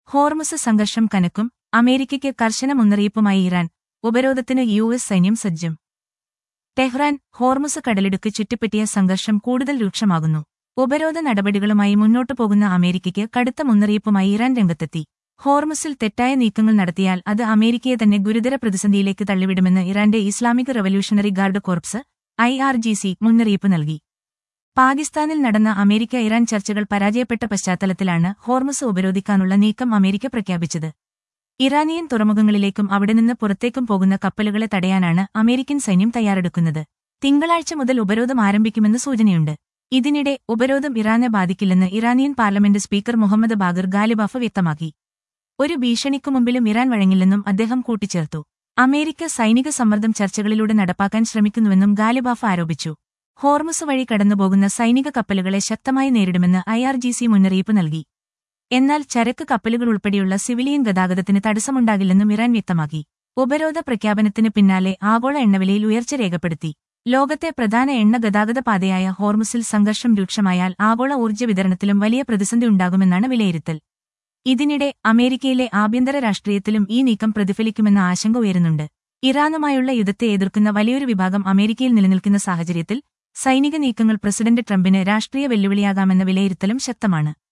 Hormuz സംഘർഷം കനക്കും അമേരിക്കയ്ക്ക് കർശന മുന്നറിയിപ്പുമായി ഇറാൻ ഉപരോധത്തിന് യു എസ് സൈന്യം സജ്ജം ടെഹ്റാൻ ഹോർമുസ് കടലിടുക്ക് ചുറ്റിപ്പറ്റിയ സംഘർഷം കൂടുതൽ രൂക്ഷമാകുന്നു ഉപരോധ നടപടികളുമായി മുന്നോട്ടു പോകുന്ന അമേരിക്കയ്ക്ക് കടുത്ത മുന്നറിയിപ്പുമായി ഇറാൻ രംഗത്തെത്തി ഹോർമുസിൽ തെറ്റായ നീക്കങ്ങൾ നടത്തിയാൽ അത് അമേരിക്കയെ തന്നെ ഗുരുതര പ്രതിസന്ധിയിലേക്ക് തള്ളിവിടുമെന്ന് ഇറാന്റെ Islamic revolutionary guard corps I R G C മുന്നറിയിപ്പ് നൽകി പാകിസ്ഥാനിൽ നടന്ന അമേരിക്ക ഇറാൻ ചർച്ചകൾ പരാജയപ്പെട്ട പശ്ചാത്തലത്തിലാണ് ഹോർമുസ് ഉപരോധിക്കാനുള്ള നീക്കം അമേരിക്ക പ്രഖ്യാപിച്ചത് ഇറാനിയൻ തുറമുഖങ്ങളിലേക്കും അവിടെ നിന്ന് പുറത്തേക്കും പോകുന്ന കപ്പലുകളെ തടയാനാണ് അമേരിക്കൻ സൈന്യം തയ്യാറെടുക്കുന്നത് തിങ്കളാഴ്ച മുതൽ ഉപരോധം ആരംഭിക്കുമെന്ന് സൂചനയുണ്ട് ഇതിനിടെ ഉപരോധം ഇറാനെ ബാധിക്കില്ലെന്ന് Iranian parliament speaker Mohammad Bagher Ghalibaf വ്യക്തമാക്കി ഒരു ഭീഷണിക്കു മുമ്പിലും ഇറാൻ വഴങ്ങില്ലെന്നും അദ്ദേഹം കൂട്ടിച്ചേർത്തു അമേരിക്ക സൈനിക സമ്മർദ്ദം ചർച്ചകളിലൂടെ നടപ്പാക്കാൻ ശ്രമിക്കുന്നുവെന്നും ഗാലിബാഫ് ആരോപിച്ചു ഹോർമുസ് വഴി കടന്നുപോകുന്ന സൈനിക കപ്പലുകളെ ശക്തമായി നേരിടുമെന്ന് ഐ ആർ ജി സി മുന്നറിയിപ്പ് നൽകി എന്നാൽ ചരക്ക് കപ്പലുകൾ ഉൾപ്പെടെയുള്ള സിവിലിയൻ ഗതാഗതത്തിന് തടസ്സമുണ്ടാകില്ലെന്നും ഇറാൻ വ്യക്തമാക്കി ഉപരോധ പ്രഖ്യാപനത്തിന് പിന്നാലെ ആഗോള എണ്ണവിലയിൽ ഉയർച്ച രേഖപ്പെടുത്തി ലോകത്തെ പ്രധാന എണ്ണ ഗതാഗത പാതയായ ഹോർമുസിൽ സംഘർഷം രൂക്ഷമായാൽ ആഗോള ഊർജ്ജ വിതരണത്തിലും വലിയ പ്രതിസന്ധി ഉണ്ടാകുമെന്നാണ് വിലയിരുത്തൽ ഇതിനിടെ അമേരിക്കയിലെ ആഭ്യന്തര രാഷ്ട്രീയത്തിലും ഈ നീക്കം പ്രതിഫലിക്കുമെന്ന ആശങ്ക ഉയരുന്നുണ്ട് ഇറാനുമായുള്ള യുദ്ധത്തെ എതിർക്കുന്ന വലിയൊരു വിഭാഗം അമേരിക്കയിൽ നിലനിൽക്കുന്ന സാഹചര്യത്തിൽ സൈനിക നീക്കങ്ങൾ പ്രസിഡന്റ് ട്രംപിന് രാഷ്ട്രീയ വെല്ലുവിളിയാകാമെന്ന വിലയിരുത്തലും ശക്തമാണ്